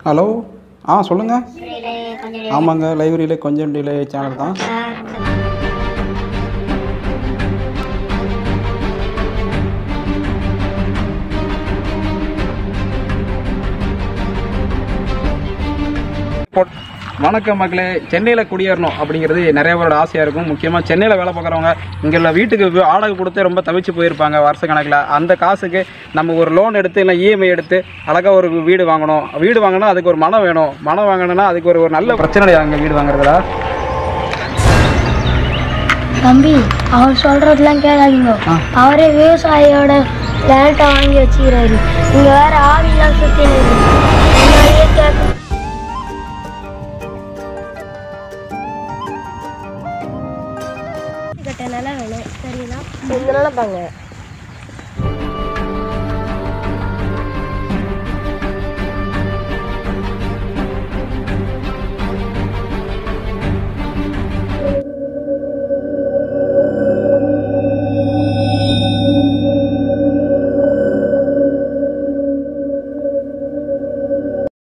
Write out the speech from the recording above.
hello ஆ சொல்லுங்கள் ஆமாங்க லைப்ரரியிலே கொஞ்சம் டிலே சேனல் தான் போட்- வணக்கம் மக்களே சென்னையில் குடியேறணும் அப்படிங்கிறது நிறைய பேரோட ஆசையாக இருக்கும் முக்கியமாக சென்னையில் வேலை பார்க்குறவங்க இங்கே உள்ள வீட்டுக்கு வி- வாடகை கொடுத்து ரொம்ப தவிச்சு போயிருப்பாங்க வருஷ கணக்கில் அந்த காசுக்கு நம்ம ஒரு லோன் எடுத்து இல்லை இஎம்ஐ எடுத்து அழகாக ஒரு வீடு வாங்கணும் வீடு வாங்கினா அதுக்கு ஒரு மனம் வேணும் மனம் வாங்கணும்னா அதுக்கு ஒரு ஒரு நல்ல பிரச்சனை அங்கே வீடு வாங்குறதுல தம்பி அவர் சொல்றதெல்லாம் கேளாதீங்க அவரே விவசாயியோட லேண்டை வாங்கி வச்சுக்கிறாரு இங்க வேற ஆவிலாம் சுத்தி முன்னாடியே கேட்க கட்ட நிலம் வேணும் சரிங்களா இந்த நிலம் பாங்க